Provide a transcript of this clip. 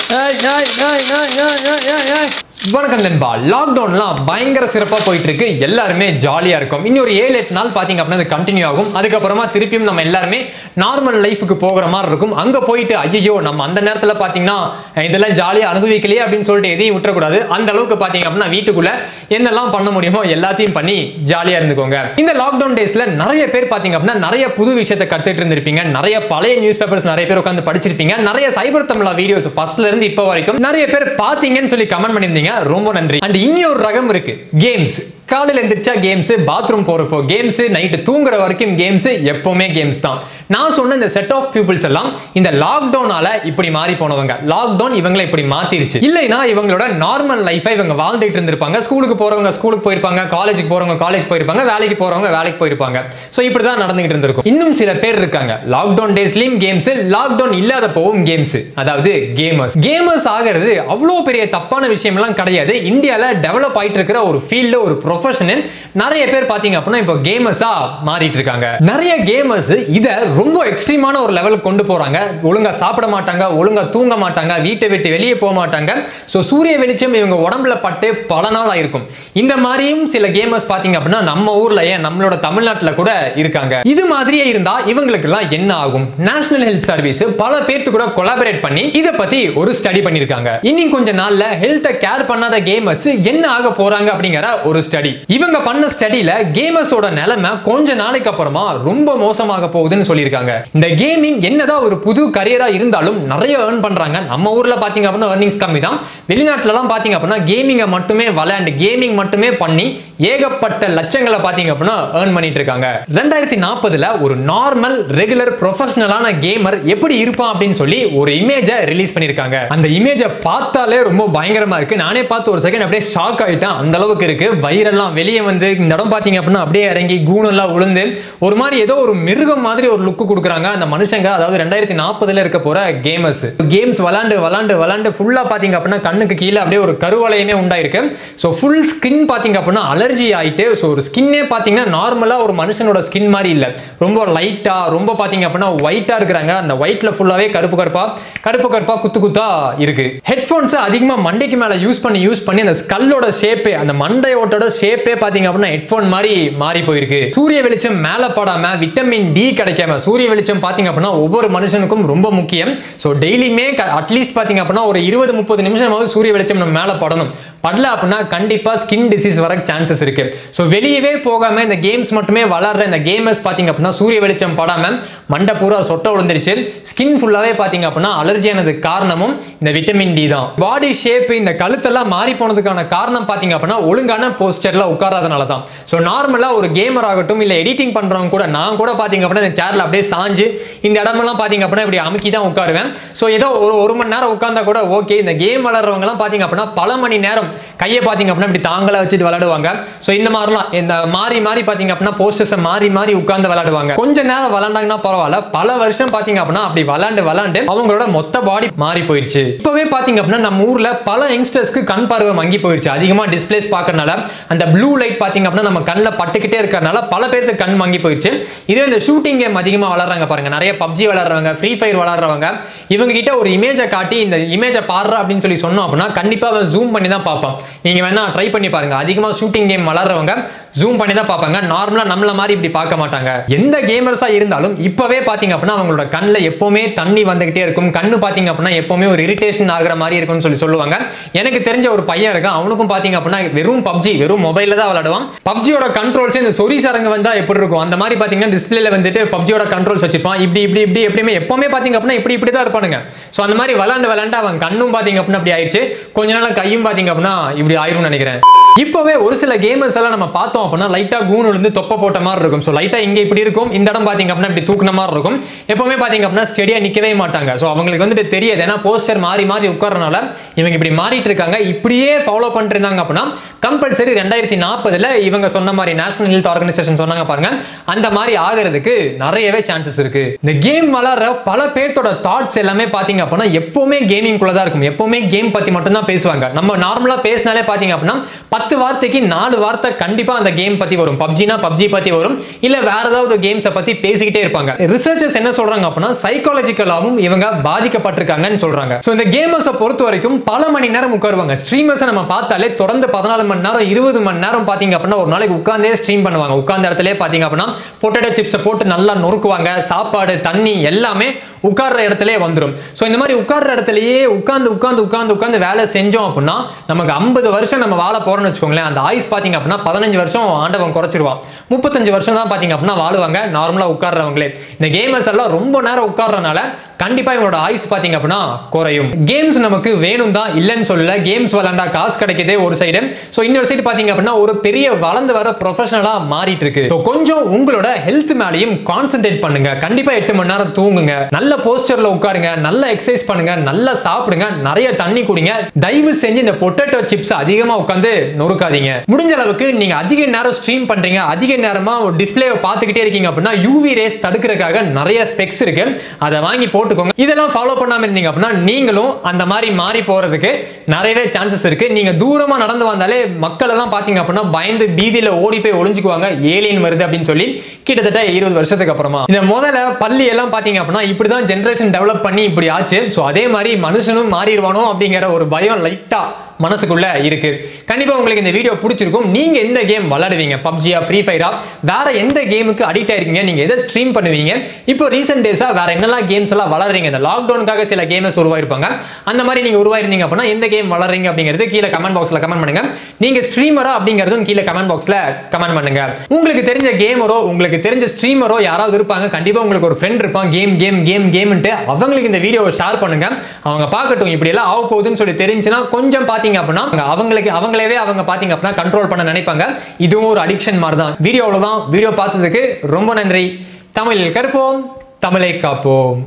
ஏய், ஏய், ஏய், ஏய், ஏய், ஏய், ஏய், ஏய். வணக்கம் நண்பா லாக்டவுன்லாம் பயங்கர சிறப்பாக போயிட்டு இருக்கு எல்லாருமே ஜாலியாக இருக்கும் இன்னும் ஒரு ஏழு எட்டு நாள் பார்த்தீங்க அப்படின்னா அது கண்டினியூ ஆகும் அதுக்கப்புறமா திருப்பியும் நம்ம எல்லாருமே நார்மல் லைஃபுக்கு போகிற மாதிரி இருக்கும் அங்கே போயிட்டு ஐயோ நம்ம அந்த நேரத்தில் பார்த்தீங்கன்னா இதெல்லாம் ஜாலியாக அனுபவிக்கலையே அப்படின்னு சொல்லிட்டு எதையும் விட்டுறக்கூடாது அந்த அளவுக்கு பார்த்தீங்க அப்படின்னா வீட்டுக்குள்ள என்னெல்லாம் பண்ண முடியுமோ எல்லாத்தையும் பண்ணி ஜாலியாக இருந்துக்கோங்க இந்த லாக்டவுன் டேஸ்ல நிறைய பேர் பார்த்தீங்க அப்படின்னா நிறைய புது விஷயத்தை கத்துட்டு இருந்திருப்பீங்க நிறைய பழைய நியூஸ் பேப்பர்ஸ் நிறைய பேர் உட்காந்து படிச்சிருப்பீங்க நிறைய சைபர் தமிழா வீடியோஸ் ஃபர்ஸ்ட்ல இருந்து இப்போ வரைக்கும் நிறைய பேர் பார்த்தீங்கன்னு சொல்லி கமெண்ட் பண்ணியிருந்தீங்க ரொம்ப நன்றி அண்ட் இனி ஒரு ரகம் இருக்கு கேம்ஸ் காலையில் எந்திரிச்சா கேம்ஸ் பாத்ரூம் போறப்போ கேம்ஸ் நைட்டு தூங்குற வரைக்கும் கேம்ஸ் எப்பவுமே கேம்ஸ் தான் நான் சொன்ன இந்த செட் ஆஃப் பீப்புள்ஸ் எல்லாம் இந்த லாக்டவுனால இப்படி மாறி போனவங்க லாக்டவுன் இவங்களை இப்படி மாத்திருச்சு இல்லைன்னா இவங்களோட நார்மல் லைஃபை இவங்க வாழ்ந்துட்டு இருந்திருப்பாங்க ஸ்கூலுக்கு போறவங்க ஸ்கூலுக்கு போயிருப்பாங்க காலேஜுக்கு போறவங்க காலேஜ் போயிருப்பாங்க வேலைக்கு போறவங்க வேலைக்கு போயிருப்பாங்க ஸோ இப்படி தான் நடந்துகிட்டு இருந்திருக்கும் இன்னும் சில பேர் இருக்காங்க லாக்டவுன் டேஸ்லயும் கேம்ஸ் லாக்டவுன் இல்லாத போவும் கேம்ஸ் அதாவது கேமர்ஸ் கேமர்ஸ் ஆகிறது அவ்வளோ பெரிய தப்பான விஷயம்லாம் கிடையாது இந்தியாவில் டெவலப் ஆயிட்டு இருக்கிற ஒரு ஃபீல்டு ஒரு ப்ரொஃபஷனல் நிறைய பேர் பார்த்தீங்க அப்படின்னா இப்போ கேமர்ஸா மாறிட்டு இருக்காங்க நிறைய கேமர்ஸ் இதை ரொம்ப எக்ஸ்ட்ரீமான ஒரு லெவலுக்கு கொண்டு போறாங்க ஒழுங்கா சாப்பிட மாட்டாங்க ஒழுங்கா தூங்க மாட்டாங்க வீட்டை விட்டு வெளியே போக மாட்டாங்க ஸோ சூரிய வெளிச்சம் இவங்க உடம்புல பட்டு பல நாள் ஆயிருக்கும் இந்த மாதிரியும் சில கேமர்ஸ் பார்த்தீங்க அப்படின்னா நம்ம ஊர்ல ஏன் நம்மளோட தமிழ்நாட்டில் கூட இருக்காங்க இது மாதிரியே இருந்தா இவங்களுக்கு எல்லாம் என்ன ஆகும் நேஷனல் ஹெல்த் சர்வீஸ் பல பேர்த்து கூட கொலாபரேட் பண்ணி இதை பத்தி ஒரு ஸ்டடி பண்ணிருக்காங்க இன்னும் கொஞ்ச நாள்ல ஹெல்த்தை கேர் பண்ணாத கேமர்ஸ் என்ன ஆக போறாங்க அப்படிங்கிற ஒரு ஸ்டடி இவங்க பண்ண ஸ்டடியில கேமர்ஸோட நிலைமை கொஞ்ச நாளைக்கு அப்புறமா ரொம்ப மோசமாக போகுதுன்னு சொல்லியிருக்காங்க இந்த கேமிங் என்னதான் ஒரு புது கரியரா இருந்தாலும் நிறைய ஏர்ன் பண்றாங்க நம்ம ஊர்ல பாத்தீங்க அப்படின்னா earnings கம்மி தான் வெளிநாட்டுல எல்லாம் பாத்தீங்க அப்படின்னா கேமிங்கை மட்டுமே விளையாண்டு கேமிங் மட்டுமே பண்ணி ஏகப்பட்ட லட்சங்களை பாத்தீங்க அப்படின்னா ஏர்ன் பண்ணிட்டு இருக்காங்க ரெண்டாயிரத்தி நாற்பதுல ஒரு நார்மல் ரெகுலர் ப்ரொஃபஷனலான கேமர் எப்படி இருப்பான் அப்படின்னு சொல்லி ஒரு இமேஜை ரிலீஸ் பண்ணிருக்காங்க அந்த இமேஜை பார்த்தாலே ரொம்ப பயங்கரமா இருக்கு நானே பார்த்து ஒரு செகண்ட் அப்படியே ஷாக் ஆயிட்டேன் அந்த அளவுக்கு இருக்கு வைரெல்லாம் வெளியே வந்து இந்த இடம் பாத்தீங்க அப்படின்னா அப்படியே இறங்கி கூணெல்லாம் விழுந்து ஒரு மாதிரி ஏதோ ஒரு மிருகம் மாதிரி ஒரு லுக்கு கொடுக்குறாங்க அந்த மனுஷங்க அதாவது ரெண்டாயிரத்தி நாற்பதுல இருக்க போற கேமர்ஸ் கேம்ஸ் விளாண்டு விளாண்டு விளாண்டு ஃபுல்லா பாத்தீங்க அப்படின்னா கண்ணுக்கு கீழே அப்படியே ஒரு கருவளையமே உண்டாயிருக்கு ஸோ ஃபுல் ஸ்கின் பாத்தீங்க அப்படின்னா அலர்ஜி ஆயிட்டு ஸோ ஒரு ஸ்கின்னே பாத்தீங்கன்னா நார்மலா ஒரு மனுஷனோட ஸ்கின் மாதிரி இல்ல ரொம்ப லைட்டா ரொம்ப பாத்தீங்க அப்படின்னா ஒயிட்டா இருக்கிறாங்க அந்த ஒயிட்ல ஃபுல்லாவே கருப்பு கருப்பா கருப்பு கருப்பா குத்து குத்தா இருக்கு ஹெட்ஃபோன்ஸ் அதிகமா மண்டைக்கு மேல யூஸ் பண்ணி யூஸ் பண்ணி அந்த ஸ்கல்லோட ஷேப்பே அந்த மண்டையோட்டோட ஷேப்பே பாத்தீங்க அப்படின்னா ஹெட்ஃபோன் மாதிரி மாறி போயிருக்கு சூரிய வெளிச்சம் மேல படாம விட்டமின் டி கிடைக்காம சூரிய வெளிச்சம் பாத்தீங்க அப்படின்னா ஒவ்வொரு மனுஷனுக்கும் ரொம்ப முக்கியம் ஸோ டெய்லியுமே அட்லீஸ்ட் பாத்தீங்க அப்படின்னா ஒரு இருபது முப்பது நிமிஷமாவது சூரிய வெளிச்சம் நம்ம மேல படணும் படல அப்படின்னா கண்டிப்பா ஸ்கின் டிசீஸ் வர சான்சஸ் இருக்கு ஸோ வெளியவே போகாம இந்த கேம்ஸ் மட்டுமே வளர்ற இந்த கேமர்ஸ் பாத்தீங்க அப்படின்னா சூரிய வெளிச்சம் படாம மண்டை பூரா சொட்ட விழுந்துருச்சு ஸ்கின் ஃபுல்லாவே பாத்தீங்க அப்படின்னா அலர்ஜியானதுக்கு காரணமும் இந்த விட்டமின் டி தான் பாடி ஷேப் இந்த கழுத்தெல்லாம் மாறி போனதுக்கான காரணம் பாத்தீங்க அப்படின்னா ஒழுங்கான போஸ்டர்ல உட்காராதனால தான் ஸோ நார்மலா ஒரு கேமர் ஆகட்டும் இல்ல எடிட்டிங் பண்றவங்க கூட நான் கூட பாத்தீங்க அப்படின்னா இந்த சேர்ல அப்படியே சாஞ்சு இந்த இடமெல்லாம் பாத்தீங்க அப்படின்னா இப்படி அமுக்கி தான் உட்காருவேன் ஸோ ஏதோ ஒரு ஒரு மணி நேரம் உட்கார்ந்தா கூட ஓகே இந்த கேம் விளாட்றவங்க எல்லாம் பாத்தீங்க அப்படின்னா பல மணி நேரம் கையை பாத்தீங்க அப்படின்னா இப்படி தாங்களா வச்சுட்டு விளையாடுவாங்க ஸோ இந்த மாதிரிலாம் இந்த மாறி மாறி பாத்தீங்க அப்படின்னா போஸ்டர்ஸை மாறி மாறி உட்கார்ந்து விளையாடுவாங்க கொஞ்ச நேரம் விளாண்டாங்கன்னா பரவாயில்ல பல வருஷம் பாத்தீங்க அப்படின்னா அப்படி விளாண்டு விளாண்டு அவங்களோட மொத்த பாடி மாறி போயிருச்சு இப்பவே பாத்தீங்க அப்படின்னா நம்ம ஊர்ல பல யங்ஸ்டர்ஸ்க்கு கண் பார்வை மங்கி போயிருச்சு அதிகமா டிஸ்பிளேஸ் பார்க்கறனால அந்த ப்ளூ லைட் பாத்தீங்க அப்படின்னா நம்ம கண்ணில் பட்டுக்கிட்டே இருக்கறனால பல பேருக்கு கண் மங்கி போயிருச்சு இதே இந்த ஷூட்டிங் கேம் அதிகமா விளாடுறாங்க பாருங்க நிறைய பப்ஜி விளாடுறவங்க ஃப்ரீ ஃபயர் விளாடுறவங்க இவங்க கிட்ட ஒரு இமேஜை காட்டி இந்த இமேஜை பாடுறா அப்படின்னு சொல்லி சொன்னோம் அப்படின்னா கண்டிப்பா அவன் ஜூம் பண்ணி தான் பார்ப்பான் நீங்க வேணா ட்ரை பண்ணி பாருங்க அதிகமா ஷூட்டிங் கேம் விளாடுறவங்க ஜூம் பண்ணி தான் பார்ப்பாங்க நார்மலா நம்மள மாதிரி இப்படி பார்க்க மாட்டாங்க எந்த கேமர்ஸா இருந்தாலும் இப்பவே பாத்தீங்க அப்படின்னா அவங்களோட கண்ணில் எப்பவுமே தண்ணி வந்துகிட்டே இருக்கும் கண்ணு பாத்தீங்க அப்படின்னா எப்பவுமே ஒரு இரிட்டேஷன் ஆகுற மாதிரி இருக்கும்னு சொல்லி சொல்லுவாங்க எனக்கு தெரிஞ்ச ஒரு பையன் இருக்கான் அவனுக்கும் பாத்தீங்க அப்படின்னா வெறும் பப்ஜி வெறும் மொபைல்ல தான் விளையாடுவான் பப்ஜியோட கண்ட்ரோல்ஸ் இந்த சொரி சரங்கு வந்தா எப்படி இருக்கும் அந்த மாதிரி பாத்தீங்கன்னா டிஸ்பிளேல வந்துட்டு பப்ஜியோட கண்ட்ரோல்ஸ் வச்சிருப்பான் இப்படி இப்படி இப்படி எப்படியுமே எப்பவுமே பாத்தீங்க அப்படின்னா இப்படி இப்படி தான் இருப்பானுங்க ஸோ அந்த மாதிரி விளாண்டு விளாண்டு அவன் கண்ணும் பாத்தீங்க அப்படின்னா அப்படி ஆயிடுச்சு கொஞ்ச நாள் கையும் பாத்தீங்க அப்படின்னா இப்படி ஆயிரும்னு நினைக்கிறேன் இப்போவே ஒரு சில கேமர்ஸ் எல்லாம் நம்ம பார்த்தோம் அப்படின்னா லைட்டா கூன் விழுந்து தொப்பை போட்ட மாதிரி இருக்கும் ஸோ லைட்டா இங்க இப்படி இருக்கும் இந்த இடம் பாத்தீங்க அப்படின்னா இப்படி தூக்குன மாதிரி இருக்கும் எப்பவுமே பாத்தீங்க அப்படின்னா ஸ்டெடியா நிக்கவே மாட்டாங்க ஸோ அவங்களுக்கு வந்துட்டு தெரியாது ஏன்னா போஸ்டர் மாறி மாறி உட்காரனால இவங்க இப்படி மாறிட்டு இருக்காங்க இப்படியே ஃபாலோ பண்ணிட்டு இருந்தாங்க அப்படின்னா கம்பல்சரி ரெண்டாயிரத்தி நாற்பதுல இவங்க சொன்ன மாதிரி நேஷனல் ஹெல்த் ஆர்கனைசேஷன் சொன்னாங்க பாருங்க அந்த மாதிரி ஆகிறதுக்கு நிறையவே சான்சஸ் இருக்கு இந்த கேம் விளாடுற பல பேர்த்தோட தாட்ஸ் எல்லாமே பாத்தீங்க அப்படின்னா எப்பவுமே கேமிங் குள்ள தான் இருக்கும் எப்பவுமே கேம் பத்தி மட்டும் தான் பேசுவாங்க நம்ம நார்மலா பேசினாலே பாத்தீங்க அப்படின்னா பத்து வார்த்தைக்கு நாலு வார்த்தை கண்டிப்பா அந்த கேம் பத்தி வரும் பப்ஜினா பப்ஜி பத்தி வரும் இல்ல வேற ஏதாவது கேம்ஸை பத்தி பேசிக்கிட்டே இருப்பாங்க ரிசர்ச்சர்ஸ் என்ன சொல்றாங்க அப்படின்னா சைக்காலஜிக்கலாவும் இவங்க பாதிக்கப்பட்டிருக்காங்கன்னு சொல்றாங்க ஸோ இந்த கேமர்ஸை பொறுத்த வரைக்கும் பல மணி நேரம் உட்காருவாங்க ஸ்ட்ரீமர்ஸை நம்ம பார்த்தாலே தொடர்ந்து பதினாலு மணி நேரம் இருபது மணி நேரம் பாத்தீங்க அப்படின்னா ஒரு நாளைக்கு உட்காந்தே ஸ்ட்ரீம் பண்ணுவாங்க உட்கார்ந்த இடத்துல பாத்தீங்க அப்படின்னா பொட்டேட்டோ சிப்ஸை போட்டு நல்லா நொறுக்குவாங்க சாப்பாடு தண்ணி எல்லாமே உட்கார்ற இடத்துலயே வந்துடும் ஸோ இந்த மாதிரி உட்கார்ற இடத்துலயே உட்கார்ந்து உட்கார்ந்து உட்கார்ந்து உட்கார்ந்து வேலை செஞ்சோம் அப்படின்னா நமக்கு ஐம்பது வருஷம் நம்ம வாழ போறோம்னு வச்சுக்கோங்களேன் அந்த ஆயுஸ் பாத்தீங்க அப்படின்னா பதினஞ்சு வருஷம் ஆண்டவன் குறைச்சிருவான் முப்பத்தஞ்சு வருஷம் தான் பாத்தீங்க அப்படின்னா வாழுவாங்க நார்மலா உட்கார்றவங்களே இந்த கேமர்ஸ் எல்லாம் ரொம்ப நேரம் உட்கார்றனால கண்டிப்பா இவனோட ஆயுஸ் பாத்தீங்க அப்படின்னா குறையும் கேம்ஸ் நமக்கு வேணும் தான் இல்லைன்னு சொல்லல கேம்ஸ் விளாண்டா காசு கிடைக்குதே ஒரு சைடு ஸோ இன்னொரு சைடு பாத்தீங்க அப்படின்னா ஒரு பெரிய வளர்ந்து வர ப்ரொஃபஷனலா மாறிட்டு இருக்கு So, கொஞ்சம் உங்களோட ஹெல்த் மேலேயும் கான்சென்ட்ரேட் பண்ணுங்க கண்டிப்பா எட்டு மணி நேரம் தூங்குங்க நல்ல போஸ்டர்ல உட்காருங்க நல்ல எக்ஸசைஸ் பண்ணுங்க நல்லா சாப்பிடுங்க நிறைய தண்ணி குடிங்க தயவு செஞ்சு இந்த பொட்டேட்டோ சிப்ஸ் அதிகமா உட்காந்து நொறுக்காதீங்க முடிஞ்ச அளவுக்கு நீங்க அதிக நேரம் ஸ்ட்ரீம் பண்றீங்க அதிக நேரமா ஒரு டிஸ்பிளேவை பார்த்துக்கிட்டே இருக்கீங்க அப்படின்னா யூவி ரேஸ் தடுக்கிறதுக்காக நிறைய ஸ்பெக்ஸ் இருக்கு அதை வாங்கி போட்டுக்கோங்க இதெல்லாம் ஃபாலோ பண்ணாம இருந்தீங்க அப்படின்னா நீங்களும் அந்த மாதிரி மாறி போறதுக்கு நிறையவே சான்சஸ் இருக்கு நீங்க தூரமா நடந்து வந்தாலே மக்கள் எல்லாம் பாத்தீங்க அப்படின்னா பயந்து பீதியில ஓடி போய் ஒளிஞ்சுக்குவாங்க ஏலியன் வருது அப்படின்னு சொல்லி கிட்டத்தட்ட இருபது வருஷத்துக்கு அப்புறமா இந்த முதல்ல பள்ளி எல்லாம் பாத்தீங்க அப்படின்னா இப்படிதான் ஜென்ரேஷன் டெவலப் பண்ணி இப்படி ஆச்சு ஸோ அதே மாதிரி மனுஷனும் மாறிடுவானோ அப்படிங்கிற ஒரு பயம் லைட்டா மனசுக்குள்ள இருக்கு கண்டிப்பா உங்களுக்கு இந்த வீடியோ பிடிச்சிருக்கும் நீங்க எந்த கேம் விளையாடுவீங்க பப்ஜியா ஃப்ரீ ஃபயரா வேற எந்த கேமுக்கு அடிக்ட் ஆயிருக்கீங்க நீங்க எதை ஸ்ட்ரீம் பண்ணுவீங்க இப்போ ரீசெண்ட் டேஸா வேற என்னெல்லாம் கேம்ஸ் எல்லாம் வளர்றீங்க இந்த லாக்டவுனுக்காக சில கேமர்ஸ் உருவாயிருப்பாங்க அந்த மாதிரி நீங்க உருவாயிருந்தீங்க அப்படின்னா எந்த கேம் வளர்றீங்க அப்படிங்கிறது கீழே கமெண்ட் பாக்ஸ்ல கமெண்ட் பண்ணுங்க நீங்க ஸ்ட்ரீமரா அப்படிங்கிறதும் கீழே கமெண்ட் பாக்ஸ்ல கமெண்ட் பண்ணுங்க உங்களுக்கு தெரிஞ்ச கேமரோ உங்களுக்கு தெரிஞ்ச ஸ்ட்ரீமரோ யாராவது இருப்பாங்க கண்டிப்பா உங்களுக்கு ஒரு ஃப்ரெண்ட் இருப்பான் கேம் கேம் கேம் கேம்ன்ட்டு அவங்களுக்கு இந்த வீடியோவை ஷேர் பண்ணுங்க அவங்க பார்க்கட்டும் இப்படி எல்லாம் ஆக போகுதுன்னு சொல்லி தெரிஞ்சுன்னா கொஞ்சம் பாத்தீங்க அப்படின்னா அவங்களுக்கு அவங்களவே அவங்க பாத்தீங்க அப்படின்னா கண்ட்ரோல் பண்ண நினைப்பாங்க இதுவும் ஒரு அடிக்ஷன் மாதிரி தான் வீடியோ அவ்வளவுதான் வீடியோ பார்த்ததுக்கு ரொம்ப நன்றி தமிழ் கருப்போம் தமிழை காப்போம்